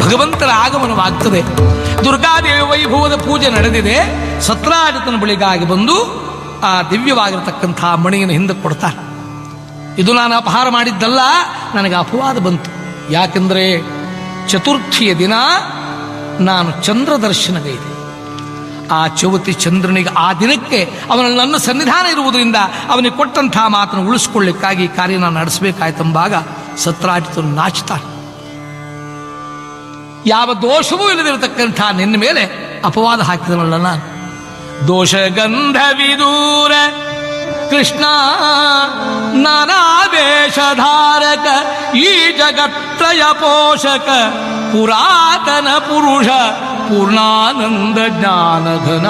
ಭಗವಂತನ ಆಗಮನವಾಗ್ತದೆ ದುರ್ಗಾದೇವಿ ವೈಭವದ ಪೂಜೆ ನಡೆದಿದೆ ಸತ್ರಾಜಿತನ ಬಳಿಗಾಗಿ ಬಂದು ಆ ದಿವ್ಯವಾಗಿರತಕ್ಕಂಥ ಮಣಿಯನ್ನು ಹಿಂದೆ ಕೊಡ್ತಾರೆ ಇದು ನಾನು ಅಪಹಾರ ಮಾಡಿದ್ದಲ್ಲ ನನಗೆ ಅಪವಾದ ಬಂತು ಯಾಕೆಂದರೆ ಚತುರ್ಥಿಯ ದಿನ ನಾನು ಚಂದ್ರ ದರ್ಶನಗೈದೆ ಆ ಚೌತಿ ಚಂದ್ರನಿಗೆ ಆ ದಿನಕ್ಕೆ ಅವನಲ್ಲಿ ನನ್ನ ಸನ್ನಿಧಾನ ಇರುವುದರಿಂದ ಅವನಿಗೆ ಕೊಟ್ಟಂತಹ ಮಾತನ್ನು ಉಳಿಸ್ಕೊಳ್ಳಿಕ್ಕಾಗಿ ಈ ಕಾರ್ಯ ನಾನು ನಡೆಸಬೇಕಾಯ್ತೆಂಬಾಗ ಸತ್ರಾಜಿತನು ನಾಚ್ತಾನೆ ಯಾವ ದೋಷವೂ ಇಲ್ಲದಿರತಕ್ಕಂಥ ನಿನ್ನ ಮೇಲೆ ಅಪವಾದ ಹಾಕಿದನಲ್ಲ ನಾನು ದೋಷಗಂಧವಿದೂರ ಕೃಷ್ಣ ನಾನಾವೇಶಧಾರಕ ಈ ಜಗತ್ರಯ ಪೋಷಕ ಪುರಾತನ ಪುರುಷ ಪೂರ್ಣಾನಂದ ಜ್ಞಾನಘನ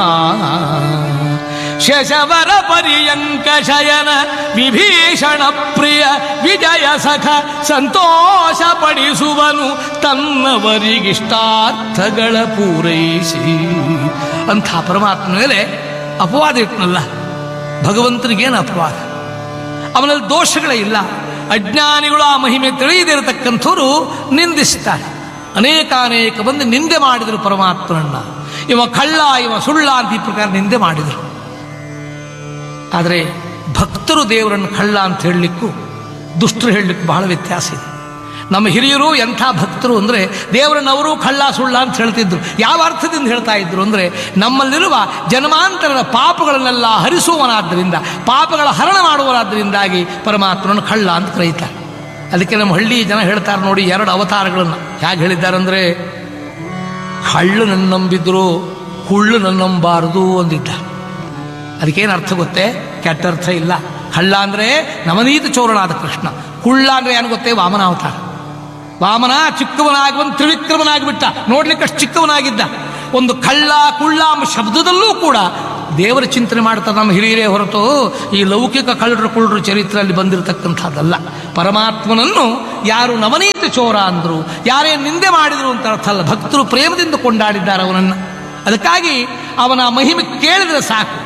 ಶಶವರ ಪರ್ಯಂಕ ಶಯನ ವಿಭೀಷಣ ಪ್ರಿಯ ವಿಜಯ ಸಖ ಸಂತೋಷ ಪಡಿಸುವನು ತನ್ನವರಿಗಿಷ್ಟಾರ್ಥಗಳ ಪೂರೈಸಿ ಅಂಥ ಪರಮಾತ್ಮ ಮೇಲೆ ಅಪವಾದ ಇಟ್ನಲ್ಲ ಭಗವಂತನಿಗೇನು ಅಪವಾದ ಅವನಲ್ಲಿ ದೋಷಗಳೇ ಇಲ್ಲ ಅಜ್ಞಾನಿಗಳು ಆ ಮಹಿಮೆ ತಿಳಿಯದಿರತಕ್ಕಂಥವ್ರು ನಿಂದಿಸ್ತಾರೆ ಅನೇಕ ಅನೇಕ ಬಂದು ನಿಂದೆ ಮಾಡಿದರು ಪರಮಾತ್ಮನನ್ನ ಇವ ಕಳ್ಳ ಇವ ಸುಳ್ಳ ಅಂತ ಈ ಪ್ರಕಾರ ನಿಂದೆ ಮಾಡಿದರು ಆದರೆ ಭಕ್ತರು ದೇವರನ್ನು ಕಳ್ಳ ಅಂತ ಹೇಳಲಿಕ್ಕೂ ದುಷ್ಟರು ಹೇಳಲಿಕ್ಕೂ ಬಹಳ ವ್ಯತ್ಯಾಸ ಇದೆ ನಮ್ಮ ಹಿರಿಯರು ಎಂಥ ಭಕ್ತರು ಅಂದರೆ ದೇವರನ್ನು ಅವರು ಕಳ್ಳ ಸುಳ್ಳ ಅಂತ ಹೇಳ್ತಿದ್ರು ಯಾವ ಅರ್ಥದಿಂದ ಹೇಳ್ತಾ ಇದ್ರು ಅಂದರೆ ನಮ್ಮಲ್ಲಿರುವ ಜನ್ಮಾಂತರದ ಪಾಪಗಳನ್ನೆಲ್ಲ ಹರಿಸುವನಾದ್ದರಿಂದ ಪಾಪಗಳ ಹರಣ ಮಾಡುವನಾದ್ದರಿಂದಾಗಿ ಪರಮಾತ್ಮನನ್ನು ಕಳ್ಳ ಅಂತ ಕರೀತಾರೆ ಅದಕ್ಕೆ ನಮ್ಮ ಹಳ್ಳಿ ಜನ ಹೇಳ್ತಾರೆ ನೋಡಿ ಎರಡು ಅವತಾರಗಳನ್ನು ಹೇಗೆ ಹೇಳಿದ್ದಾರೆ ಅಂದರೆ ಹಳ್ಳು ನನ್ನ ನಂಬಿದ್ರು ಹುಳ್ಳು ನನ್ನ ನಂಬಾರದು ಅಂದಿದ್ದ ಅದಕ್ಕೇನು ಅರ್ಥ ಗೊತ್ತೇ ಕೆಟ್ಟ ಅರ್ಥ ಇಲ್ಲ ಹಳ್ಳ ಅಂದರೆ ನವನೀತ ಚೋರನಾದ ಕೃಷ್ಣ ಕುಳ್ಳ ಅಂದರೆ ಏನು ಗೊತ್ತೇ ವಾಮನಾವತಾರ ವಾಮನ ಚಿಕ್ಕವನಾಗಿ ಒಂದು ತ್ರಿವಿಕ್ರಮನಾಗಿಬಿಟ್ಟ ನೋಡ್ಲಿಕ್ಕೆ ಅಷ್ಟು ಚಿಕ್ಕವನಾಗಿದ್ದ ಒಂದು ಕಳ್ಳ ಕುಳ್ಳ ಎಂಬ ಶಬ್ದದಲ್ಲೂ ಕೂಡ ದೇವರ ಚಿಂತನೆ ಮಾಡ್ತಾರೆ ನಮ್ಮ ಹಿರಿಯರೇ ಹೊರತು ಈ ಲೌಕಿಕ ಕಳ್ಳರು ಕುಳ್ಳರು ಚರಿತ್ರೆಯಲ್ಲಿ ಬಂದಿರತಕ್ಕಂಥದ್ದಲ್ಲ ಪರಮಾತ್ಮನನ್ನು ಯಾರು ನವನೀತ ಚೋರ ಅಂದರು ಯಾರೇ ನಿಂದೆ ಮಾಡಿದರು ಅಂತ ಅರ್ಥ ಅಲ್ಲ ಭಕ್ತರು ಪ್ರೇಮದಿಂದ ಕೊಂಡಾಡಿದ್ದಾರೆ ಅವನನ್ನು ಅದಕ್ಕಾಗಿ ಅವನ ಮಹಿಮೆ ಕೇಳಿದರೆ ಸಾಕು